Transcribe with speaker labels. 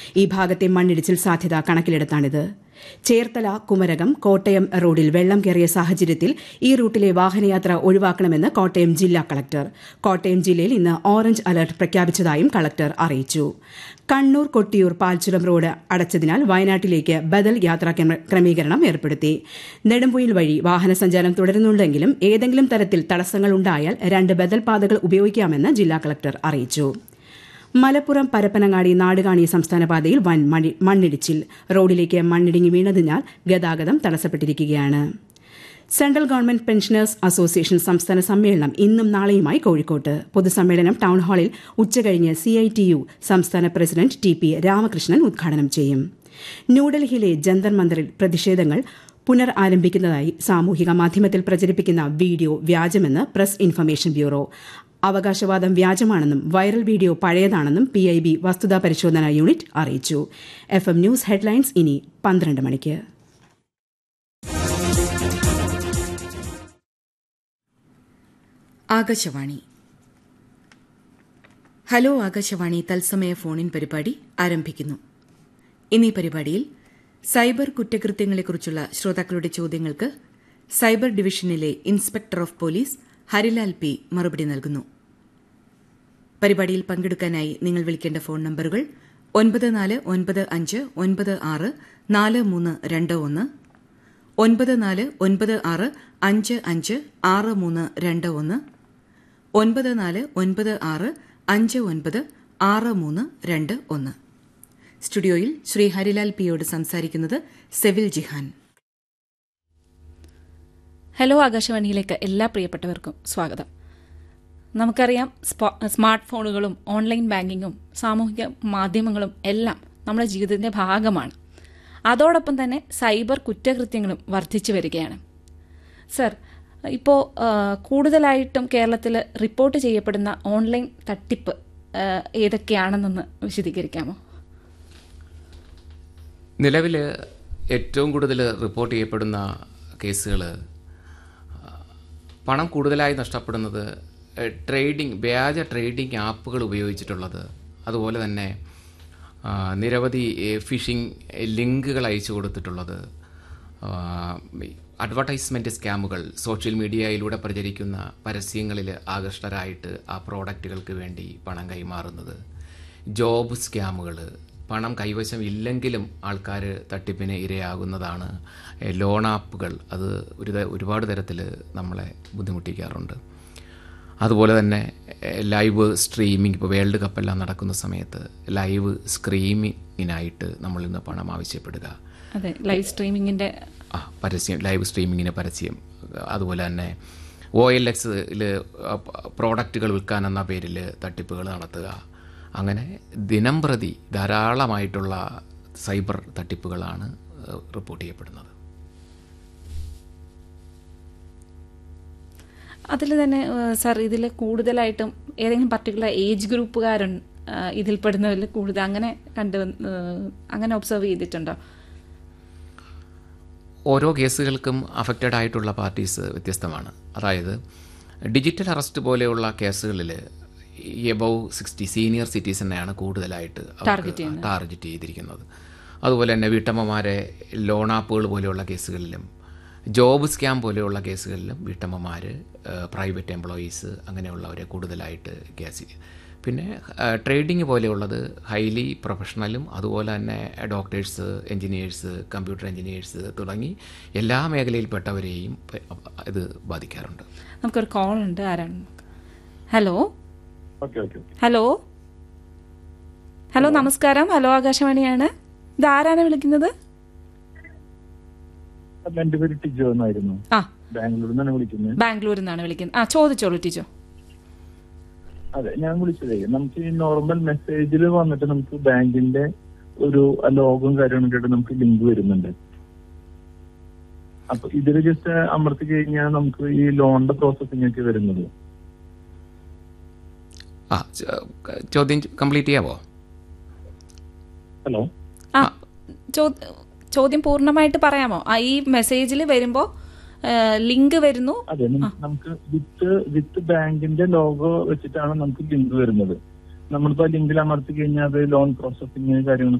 Speaker 1: ഈ ഭാഗത്തെ മണ്ണിടിച്ചിൽ സാധ്യത കണക്കിലെടുത്താണിത് ചേർത്തല കുമരകം കോട്ടയം റോഡിൽ വെള്ളം കയറിയ സാഹചര്യത്തിൽ ഈ റൂട്ടിലെ വാഹനയാത്ര ഒഴിവാക്കണമെന്ന് കോട്ടയം ജില്ലാ കളക്ടർ കോട്ടയം ജില്ലയിൽ ഇന്ന് ഓറഞ്ച് അലർട്ട് പ്രഖ്യാപിച്ചതായും കളക്ടർ അറിയിച്ചു കണ്ണൂർ കൊട്ടിയൂർ പാൽച്ചുരം റോഡ് അടച്ചതിനാൽ വയനാട്ടിലേക്ക് ബദൽ യാത്രാ ക്രമീകരണം ഏർപ്പെടുത്തി നെടുമ്പുയിൽ വഴി വാഹനസഞ്ചാരം തുടരുന്നുണ്ടെങ്കിലും ഏതെങ്കിലും തരത്തിൽ തടസ്സങ്ങൾ ഉണ്ടായാൽ രണ്ട് ബദൽ പാതകൾ ഉപയോഗിക്കാമെന്ന് ജില്ലാ കളക്ടർ അറിയിച്ചു മലപ്പുറം പരപ്പനങ്ങാടി നാടുകാണി സംസ്ഥാന പാതയിൽ വൻ മണ്ണിടിച്ചിൽ റോഡിലേക്ക് മണ്ണിടിങ്ങി വീണതിനാൽ ഗതാഗതം തടസ്സപ്പെട്ടിരിക്കുകയാണ് സെൻട്രൽ ഗവൺമെന്റ് പെൻഷനേഴ്സ് അസോസിയേഷൻ സംസ്ഥാന സമ്മേളനം ഇന്നും നാളെയുമായി കോഴിക്കോട്ട് പൊതുസമ്മേളനം ടൌൺ ഹാളിൽ ഉച്ചകഴിഞ്ഞ് സിഐടിയു സംസ്ഥാന പ്രസിഡന്റ് ടി പി രാമകൃഷ്ണൻ ഉദ്ഘാടനം ചെയ്യും ന്യൂഡൽഹിയിലെ ജന്തർ മന്ദറിൽ പ്രതിഷേധങ്ങൾ പുനർ ആരംഭിക്കുന്നതായി സാമൂഹിക മാധ്യമത്തിൽ പ്രചരിപ്പിക്കുന്ന വീഡിയോ വ്യാജമെന്ന് പ്രസ് ഇൻഫർമേഷൻ ബ്യൂറോ അവകാശവാദം വ്യാജമാണെന്നും വൈറൽ വീഡിയോ പഴയതാണെന്നും പി ഐ ബി വസ്തുതാ പരിശോധന യൂണിറ്റ് അറിയിച്ചു എഫ് എം ന്യൂസ് ഹെഡ്ലൈൻസ് ഇനി പന്ത്രണ്ട് മണിക്ക്
Speaker 2: ആകാശവാണി ഹലോ ആകാശവാണി തത്സമയ ഫോണിൻ പരിപാടി ആരംഭിക്കുന്നു ഇന്നീ പരിപാടിയിൽ സൈബർ കുറ്റകൃത്യങ്ങളെക്കുറിച്ചുള്ള ശ്രോതാക്കളുടെ ചോദ്യങ്ങൾക്ക് സൈബർ ഡിവിഷനിലെ inspector of police Harilal P മറുപടി നൽകുന്നു പരിപാടിയിൽ പങ്കെടുക്കാനായി നിങ്ങൾ വിളിക്കേണ്ട ഫോൺ നമ്പറുകൾ ഒൻപത് നാല് ഒൻപത് അഞ്ച് ഒൻപത് ആറ് നാല് മൂന്ന് രണ്ട് ഒന്ന് ഒൻപത് നാല് ഒൻപത് ആറ് അഞ്ച് അഞ്ച് ആറ് മൂന്ന് രണ്ട് ഒന്ന് ഒൻപത് നാല് ഒൻപത് ആറ് അഞ്ച് ഒൻപത് ആറ് മൂന്ന് രണ്ട് ഒന്ന് സ്റ്റുഡിയോയിൽ ശ്രീ ഹരിലാൽ പിയോട് സംസാരിക്കുന്നത് സെവിൽ ജിഹാൻ
Speaker 3: ഹലോ ആകാശവാണിയിലേക്ക് എല്ലാ പ്രിയപ്പെട്ടവർക്കും സ്വാഗതം നമുക്കറിയാം സ്മാർട്ട് ഫോണുകളും ഓൺലൈൻ ബാങ്കിങ്ങും സാമൂഹിക മാധ്യമങ്ങളും എല്ലാം നമ്മുടെ ജീവിതത്തിന്റെ ഭാഗമാണ് അതോടൊപ്പം തന്നെ സൈബർ കുറ്റകൃത്യങ്ങളും വർദ്ധിച്ചു വരികയാണ് സർ ഇപ്പോൾ കൂടുതലായിട്ടും കേരളത്തിൽ റിപ്പോർട്ട് ചെയ്യപ്പെടുന്ന ഓൺലൈൻ തട്ടിപ്പ് ഏതൊക്കെയാണെന്നൊന്ന് വിശദീകരിക്കാമോ
Speaker 4: നിലവിൽ ഏറ്റവും കൂടുതൽ റിപ്പോർട്ട് ചെയ്യപ്പെടുന്ന കേസുകൾ പണം കൂടുതലായി നഷ്ടപ്പെടുന്നത് ട്രേഡിംഗ് വ്യാജ ട്രേഡിംഗ് ആപ്പുകൾ ഉപയോഗിച്ചിട്ടുള്ളത് അതുപോലെ തന്നെ നിരവധി ഫിഷിംഗ് ലിങ്കുകൾ അയച്ചു കൊടുത്തിട്ടുള്ളത് അഡ്വർടൈസ്മെൻറ്റ് സ്കാമുകൾ സോഷ്യൽ മീഡിയയിലൂടെ പ്രചരിക്കുന്ന പരസ്യങ്ങളിൽ ആകൃഷ്ടരായിട്ട് ആ പ്രോഡക്റ്റുകൾക്ക് വേണ്ടി പണം കൈമാറുന്നത് ജോബ് സ്കാമുകൾ പണം കൈവശം ഇല്ലെങ്കിലും ആൾക്കാർ തട്ടിപ്പിന് ഇരയാകുന്നതാണ് ലോൺ ആപ്പുകൾ അത് ഒരു ഒരുപാട് തരത്തിൽ നമ്മളെ ബുദ്ധിമുട്ടിക്കാറുണ്ട് അതുപോലെ തന്നെ ലൈവ് സ്ട്രീമിംഗ് ഇപ്പോൾ വേൾഡ് കപ്പെല്ലാം നടക്കുന്ന സമയത്ത് ലൈവ് സ്ട്രീമിങ്ങിനായിട്ട് നമ്മളിൽ നിന്ന് പണം ആവശ്യപ്പെടുക
Speaker 3: അതെ ലൈവ് സ്ട്രീമിങ്ങിൻ്റെ
Speaker 4: ആ പരസ്യം ലൈവ് സ്ട്രീമിങ്ങിന് പരസ്യം അതുപോലെ തന്നെ ഒ എൽ എക്സിൽ പ്രോഡക്റ്റുകൾ വിൽക്കാനെന്ന പേരിൽ തട്ടിപ്പുകൾ നടത്തുക അങ്ങനെ ദിനം പ്രതി ധാരാളമായിട്ടുള്ള സൈബർ തട്ടിപ്പുകളാണ് റിപ്പോർട്ട് ചെയ്യപ്പെടുന്നത്
Speaker 3: അതിൽ തന്നെ സാർ ഇതിൽ കൂടുതലായിട്ടും ഏതെങ്കിലും പർട്ടിക്കുലർ ഏജ് ഗ്രൂപ്പുകാരുണ്ട് ഇതിൽപ്പെടുന്നവരിൽ കൂടുതൽ അങ്ങനെ കണ്ടു അങ്ങനെ ഒബ്സർവ് ചെയ്തിട്ടുണ്ടോ
Speaker 4: ഓരോ കേസുകൾക്കും അഫക്റ്റഡ് ആയിട്ടുള്ള പാർട്ടീസ് വ്യത്യസ്തമാണ് അതായത് ഡിജിറ്റൽ അറസ്റ്റ് പോലെയുള്ള കേസുകളിൽ എബവ് സിക്സ്റ്റി സീനിയർ സിറ്റിസനെയാണ് കൂടുതലായിട്ട് ടാർഗറ്റ് ചെയ്തിരിക്കുന്നത് അതുപോലെ തന്നെ വീട്ടമ്മമാരെ ലോൺ ആപ്പുകൾ പോലെയുള്ള കേസുകളിലും ജോബ് സ്കാം പോലെയുള്ള കേസുകളിലും വീട്ടമ്മമാർ പ്രൈവറ്റ് എംപ്ലോയീസ് അങ്ങനെയുള്ളവരെ കൂടുതലായിട്ട് കേസ് പിന്നെ ട്രേഡിംഗ് പോലെയുള്ളത് ഹൈലി പ്രൊഫഷണലും അതുപോലെ തന്നെ ഡോക്ടേഴ്സ് എൻജിനീയേഴ്സ് കമ്പ്യൂട്ടർ എൻജിനീയേഴ്സ് തുടങ്ങി എല്ലാ മേഖലയിൽപ്പെട്ടവരെയും ഇത് ബാധിക്കാറുണ്ട്
Speaker 3: നമുക്കൊരു കോൾ ഉണ്ട് ആരാണ് ഹലോ ഹലോ ഹലോ നമസ്കാരം ഹലോ ആകാശവാണിയാണ് ഇത് ആരാണ് വിളിക്കുന്നത്
Speaker 5: എന്റെ പേര് ടിജോ എന്നായിരുന്നു
Speaker 3: ആ
Speaker 5: ബാംഗ്ലൂരിൽ നിന്നാണ് വിളിക്കുന്നത്
Speaker 3: ബാംഗ്ലൂരിൽ നിന്നാണ് വിളിക്കുന്നത് ആ ചോദിച്ചോളൂ ടീച്ചോ
Speaker 5: അതെ ഞാൻ വിളിച്ചതേ നമുക്ക് ഈ നോർമൽ മെസ്സേജിൽ വന്നിട്ട് നമുക്ക് ബാങ്കിന്റെ ഒരു ലോഗും കാര്യങ്ങളൊക്കെ ആയിട്ട് നമുക്ക് ലിങ്ക് വരുന്നുണ്ട് അപ്പൊ ഇതിൽ ജസ്റ്റ് അമർത്തി കഴിഞ്ഞാൽ നമുക്ക് ഈ ലോണിന്റെ പ്രോസസ്സിംഗ് ഒക്കെ വരുന്നത്
Speaker 4: ആ ചോദ്യം കംപ്ലീറ്റ് ചെയ്യാവോ
Speaker 5: ഹലോ
Speaker 3: ആ ചോദ്യം പൂർണ്ണമായിട്ട് പറയാമോ ആ ഈ മെസ്സേജിൽ വരുമ്പോൾ ലിങ്ക് വരുന്നു
Speaker 5: അതെ നമുക്ക് വിത്ത് വിത്ത് ബാങ്കിന്റെ ലോഗോ വെച്ചിട്ടാണ് നമുക്ക് ലിങ്ക് വരുന്നത് നമ്മളിപ്പോ ലിങ്കിൽ അമർത്തി കഴിഞ്ഞാൽ അത് ലോൺ പ്രോസസ്സിംഗ് കാര്യങ്ങൾ